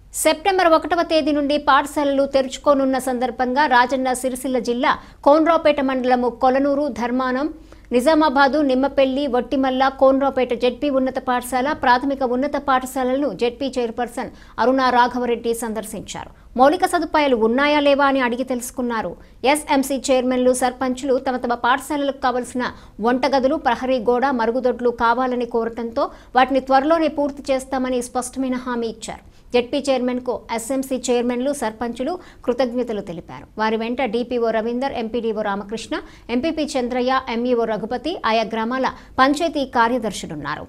September ఒకటవ తేదీ నుండి పాఠశాలలు తెరుచుకోనున్న సందర్భంగా రాజన్న సిరిసిల్ల జిల్లా కోన్రావుపేట మండలము కొలనూరు ధర్మానం నిజామాబాదు నిమ్మపెల్లి వట్టిమల్ల కోన్రావుపేట జెడ్పీ ఉన్నత పాఠశాల ప్రాథమిక ఉన్నత పాఠశాలలను జెడ్పీ చైర్పర్సన్ అరుణ రాఘవరెడ్డి సందర్శించారు మౌలిక సదుపాయాలు ఉన్నాయా లేవా అని అడిగి తెలుసుకున్నారు ఎస్ఎంసీ చైర్మన్లు సర్పంచ్లు తమ తమ పాఠశాలలకు కావలసిన వంటగదులు ప్రహరీ గోడ మరుగుదొడ్లు కావాలని కోరటంతో వాటిని త్వరలోనే పూర్తి చేస్తామని స్పష్టమైన హామీ ఇచ్చారు జెడ్పీ చైర్మన్ కు ఎస్ఎంసీ చైర్మన్లు సర్పంచులు కృతజ్ఞతలు తెలిపారు వారి వెంట DPO Ravinder MPDO Ramakrishna MPP Chandraiah MEO Raghupathi ఆయా గ్రామాల పంచాయతీ కార్యదర్శులున్నారు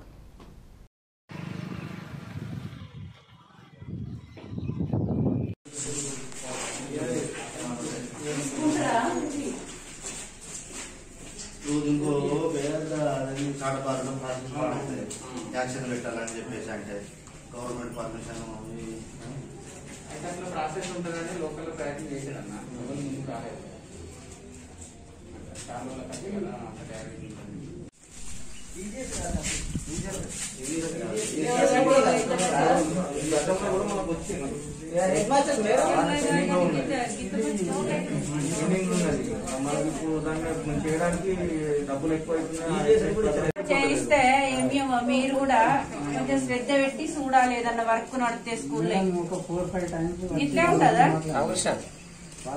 నువ్వు ఇంకో పేద చాట పారడం పాటిస్తే యాక్షన్ పెట్టాలని చెప్పేసి అంటే గవర్నమెంట్ పర్మిషన్ అయితే అట్లా ప్రాసెస్ ఉంటుందని లోకల్ ప్రయత్నం చేశాడు అన్న ఎవరు ముందు కాలేదు చాలా రోజుల కంటే కదా అట్లా తయారీ ఉంటుంది. గతంలో కూడా మనకు వచ్చింది ట్రైనింగ్ ఉన్నది మనకి ఇప్పుడు దాన్ని చేయడానికి డబ్బులు ఎక్కువ అవుతున్నాయి చేయిస్తే ఏమో మీరు కూడా కొంచెం శ్రద్ధ పెట్టి చూడాలి ఏదన్నా వర్క్ నడితే స్కూల్లో ఒక ఫోర్ ఫైవ్ టైమ్స్ ఇట్లే ఉంటుందా అవసరం